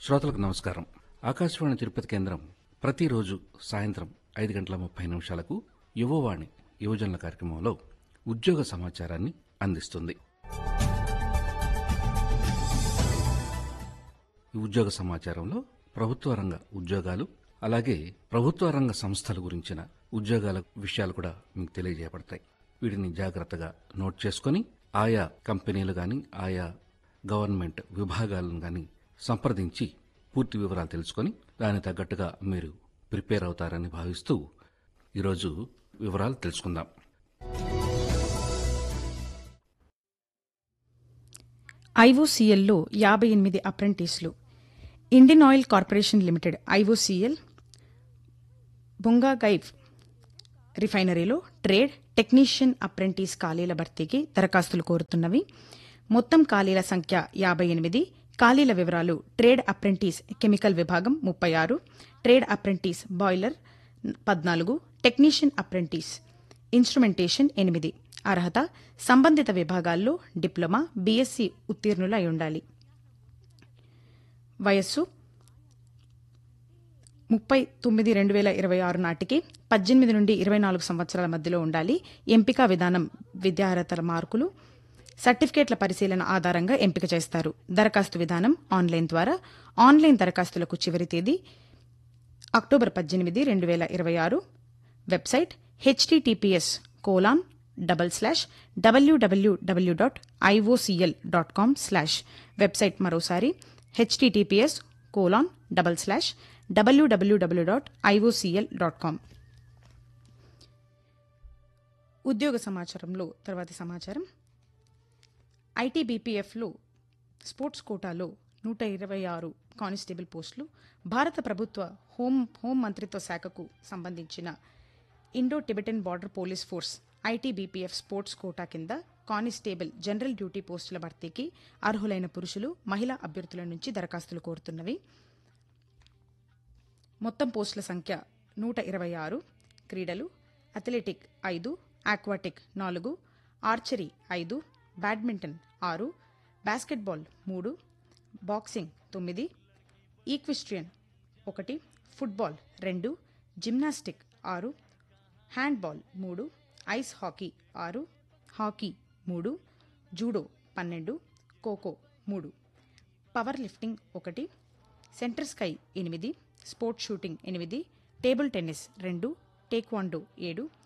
శ్రోతలకు నమస్కారం ఆకాశవాణి తిరుపతి కేంద్రం ప్రతిరోజు సాయంత్రం ఐదు గంటల ముప్పై నిమిషాలకు యువవాణి యువజనుల కార్యక్రమంలో ఉద్యోగ సమాచారాన్ని అందిస్తుంది ఈ ఉద్యోగ సమాచారంలో ప్రభుత్వ రంగ ఉద్యోగాలు అలాగే ప్రభుత్వ రంగ సంస్థల గురించిన ఉద్యోగాల విషయాలు కూడా మీకు తెలియజేయబడతాయి వీటిని జాగ్రత్తగా నోట్ చేసుకొని ఆయా కంపెనీలు గాని ఆయా గవర్నమెంట్ విభాగాలను గాని సంప్రదించి పూర్తి వివరాలు తెలుసుకొని దానికి తగ్గట్టుగా మీరు ప్రిపేర్ అవుతారని భావిస్తూ ఈరోజు వివరాలు తెలుసుకుందాం ఐఓసీఎల్లో యాభై ఎనిమిది అప్రెంటిస్లు Indian Oil Corporation Limited IOCL Bongaigaon రిఫైనరీలో ట్రేడ్ టెక్నీషియన్ అప్రెంటిస్ ఖాళీల భర్తీకి దరఖాస్తులు కోరుతున్నవి మొత్తం ఖాళీల సంఖ్య యాభై ఎనిమిది ఖాళీల వివరాలు ట్రేడ్ అప్రెంటిస్ కెమికల్ విభాగం ముప్పై ఆరు ట్రేడ్ అప్రెంటిస్ బాయిలర్ పద్నాలుగు టెక్నీషియన్ అప్రెంటిస్ ఇన్స్ట్రుమెంటేషన్ ఎనిమిది అర్హత సంబంధిత విభాగాల్లో డిప్లొమా బీఎస్సీ ఉత్తీర్ణులై ఉండాలి వయస్సు ముప్పై తొమ్మిది రెండు వేల ఇరవై ఆరు నాటికి పద్దెనిమిది నుండి ఇరవై నాలుగు సంవత్సరాల మధ్యలో ఉండాలి ఎంపిక విధానం విద్యార్హతల మార్కులు సర్టిఫికేట్ల పరిశీలన ఆధారంగా ఎంపిక చేస్తారు దరఖాస్తు విధానం ఆన్లైన్ ద్వారా ఆన్లైన్ దరఖాస్తులకు చివరి తేదీ అక్టోబర్ పద్దెనిమిది రెండు వేల ఇరవై ఆరు website HTTPS colon double slash WWW dot IOCL dot com slash website మరోసారి HTTPS colon double slash WWW dot IOCL dot com ఉద్యోగ సమాచారంలో తర్వాతి సమాచారం ఐటీబీపీఎఫ్లో స్పోర్ట్స్ కోటాలో నూట ఇరవై ఆరు కానిస్టేబుల్ పోస్టులు భారత ప్రభుత్వ హోం హోం మంత్రిత్వ శాఖకు సంబంధించిన Indo Tibetan Border Police Force ITBPF sports quota కింద కానిస్టేబుల్ జనరల్ డ్యూటీ పోస్టుల భర్తీకి అర్హులైన పురుషులు మహిళా అభ్యర్థుల నుంచి దరఖాస్తులు కోరుతున్నవి మొత్తం పోస్టుల సంఖ్య నూట ఇరవై ఆరు క్రీడలు అథ్లెటిక్ ఐదు ఆక్వాటిక్ నాలుగు ఆర్చరీ ఐదు బ్యాడ్మింటన్ ఆరు బాస్కెట్బాల్ మూడు బాక్సింగ్ తొమ్మిది ఈక్విస్ట్రియన్ ఒకటి ఫుట్బాల్ రెండు జిమ్నాస్టిక్ ఆరు హ్యాండ్బాల్ మూడు ఐస్ హాకీ ఆరు హాకీ మూడు జూడో పన్నెండు ఖోఖో మూడు పవర్ లిఫ్టింగ్ ఒకటి సెంటర్ స్కై ఎనిమిది స్పోర్ట్స్ షూటింగ్ ఎనిమిది టేబుల్ టెన్నిస్ రెండు టేక్వాండో ఏడు